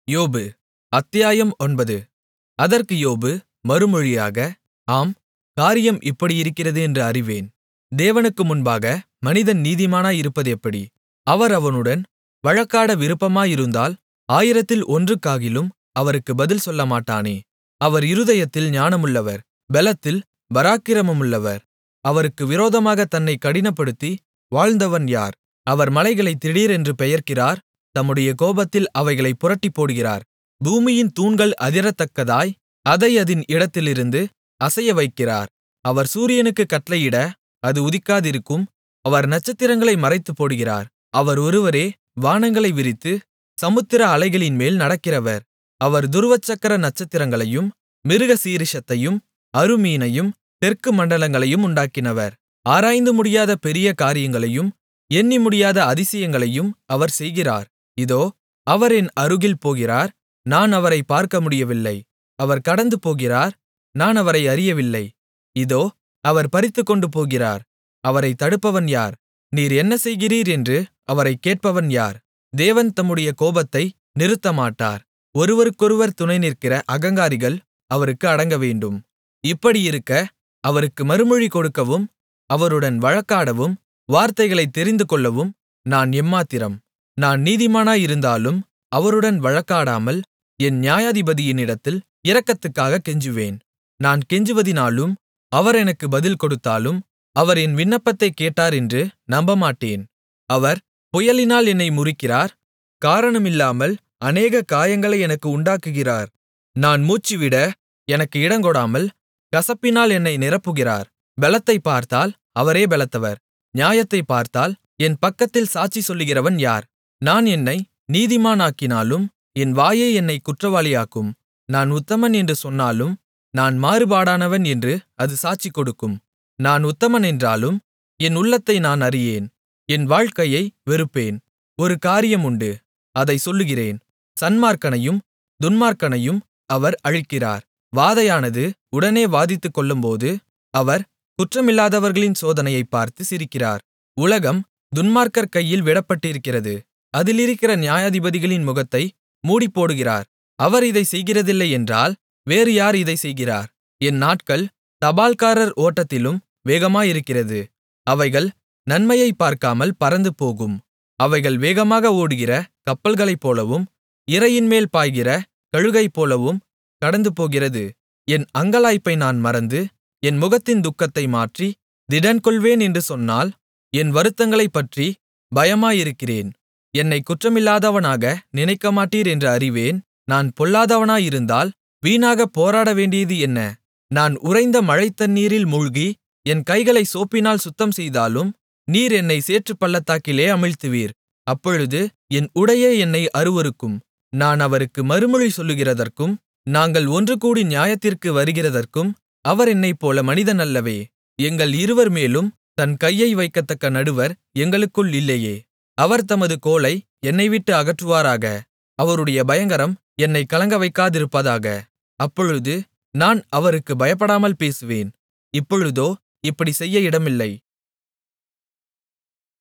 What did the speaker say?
யோபு அத்தியாயம் ஒன்பது அதற்கு யோபு மறுமொழியாக ஆம் காரியம் இப்படியிருக்கிறது என்று அறிவேன் தேவனுக்கு முன்பாக மனிதன் நீதிமானாயிருப்பதெப்படி அவர் அவனுடன் வழக்காட விருப்பமாயிருந்தால் ஆயிரத்தில் ஒன்றுக்காகிலும் அவருக்கு பதில் சொல்லமாட்டானே அவர் இருதயத்தில் ஞானமுள்ளவர் பெலத்தில் பராக்கிரமமுள்ளவர் அவருக்கு விரோதமாகத் தன்னைக் கடினப்படுத்தி வாழ்ந்தவன் யார் அவர் மலைகளைத் திடீரென்று பெயர்க்கிறார் தம்முடைய கோபத்தில் அவைகளைப் புரட்டிப்போடுகிறார் பூமியின் தூண்கள் அதிரத்தக்கதாய் அதை அதின் இடத்திலிருந்து அசையவைக்கிறார் அவர் சூரியனுக்குக் கட்டளையிட அது உதிக்காதிருக்கும் அவர் நட்சத்திரங்களை மறைத்துப்போடுகிறார் அவர் ஒருவரே வானங்களை விரித்து சமுத்திர அலைகளின்மேல் நடக்கிறவர் அவர் துருவச்சக்கர நட்சத்திரங்களையும் மிருகசீரிஷத்தையும் அறுமீனையும் தெற்கு மண்டலங்களையும் உண்டாக்கினவர் ஆராய்ந்து முடியாத பெரிய காரியங்களையும் எண்ணி முடியாத அதிசயங்களையும் அவர் செய்கிறார் இதோ அவர் என் அருகில் போகிறார் நான் அவரைப் பார்க்க முடியவில்லை அவர் கடந்து போகிறார் நான் அவரை அறியவில்லை இதோ அவர் பறித்துக்கொண்டு போகிறார் அவரைத் தடுப்பவன் யார் நீர் என்ன செய்கிறீர் என்று அவரைக் கேட்பவன் யார் தேவன் தம்முடைய கோபத்தை நிறுத்தமாட்டார் ஒருவருக்கொருவர் துணைநிற்கிற அகங்காரிகள் அவருக்கு அடங்கவேண்டும் இப்படியிருக்க அவருக்கு மறுமொழி கொடுக்கவும் அவருடன் வழக்காடவும் வார்த்தைகளைத் தெரிந்துகொள்ளவும் நான் எம்மாத்திரம் நான் நீதிமானாயிருந்தாலும் அவருடன் வழக்காடாமல் என் நியாயாதிபதியினிடத்தில் இரக்கத்துக்காகக் கெஞ்சுவேன் நான் கெஞ்சுவதினாலும் அவர் எனக்கு பதில் கொடுத்தாலும் அவர் என் விண்ணப்பத்தைக் கேட்டார் என்று நம்பமாட்டேன் அவர் புயலினால் என்னை முறிக்கிறார் காரணமில்லாமல் அநேக காயங்களை எனக்கு உண்டாக்குகிறார் நான் மூச்சுவிட எனக்கு இடங்கொடாமல் கசப்பினால் என்னை நிரப்புகிறார் பெலத்தைப் பார்த்தால் அவரே பெலத்தவர் நியாயத்தைப் பார்த்தால் என் பக்கத்தில் சாட்சி சொல்லுகிறவன் யார் நான் என்னை நீதிமானாக்கினாலும் என் வாயே என்னைக் குற்றவாளியாக்கும் நான் உத்தமன் என்று சொன்னாலும் நான் மாறுபாடானவன் என்று அது சாட்சி கொடுக்கும் நான் உத்தமன் என்றாலும் என் உள்ளத்தை நான் அறியேன் என் வாழ்க்கையை வெறுப்பேன் ஒரு காரியம் உண்டு அதைச் சொல்லுகிறேன் சன்மார்க்கனையும் துன்மார்க்கனையும் அவர் அழிக்கிறார் வாதையானது உடனே வாதித்துக்கொள்ளும்போது அவர் குற்றமில்லாதவர்களின் சோதனையைப் பார்த்து சிரிக்கிறார் உலகம் துன்மார்க்கர் கையில் விடப்பட்டிருக்கிறது அதிலிருக்கிற நியாயாதிபதிகளின் முகத்தை மூடிப்போடுகிறார் அவர் இதைச் செய்கிறதில்லை என்றால் வேறு யார் இதைச் செய்கிறார் என் நாட்கள் தபால்காரர் ஓட்டத்திலும் வேகமாயிருக்கிறது அவைகள் நன்மையைப் பார்க்காமல் பறந்து போகும் அவைகள் வேகமாக ஓடுகிற கப்பல்களைப்போலவும் இரையின்மேல் பாய்கிற கழுகைப்போலவும் கடந்துபோகிறது என் அங்கலாய்ப்பை நான் மறந்து என் முகத்தின் துக்கத்தை மாற்றி திடன்கொள்வேன் என்று சொன்னால் என் வருத்தங்களைப்பற்றி பயமாயிருக்கிறேன் என்னைக் குற்றமில்லாதவனாக நினைக்கமாட்டீர் என்று அறிவேன் நான் பொல்லாதவனாயிருந்தால் வீணாகப் போராடவேண்டியது என்ன நான் உறைந்த மழைத்தண்ணீரில் மூழ்கி என் கைகளை சோப்பினால் சுத்தம் செய்தாலும் நீர் என்னை சேற்றுப்பள்ளத்தாக்கிலே அமிழ்த்துவீர் அப்பொழுது என் உடையே என்னை அருவருக்கும் நான் அவருக்கு மறுமொழி சொல்லுகிறதற்கும் நாங்கள் ஒன்றுகூடி நியாயத்திற்கு வருகிறதற்கும் அவர் என்னைப்போல மனிதன் அல்லவே எங்கள் இருவர் மேலும் தன் கையை வைக்கத்தக்க நடுவர் எங்களுக்குள் இல்லையே அவர் தமது கோலை என்னைவிட்டு அகற்றுவாராக அவருடைய பயங்கரம் என்னைக் கலங்கவைக்காதிருப்பதாக அப்பொழுது நான் அவருக்கு பயப்படாமல் பேசுவேன் இப்பொழுதோ இப்படி செய்ய இடமில்லை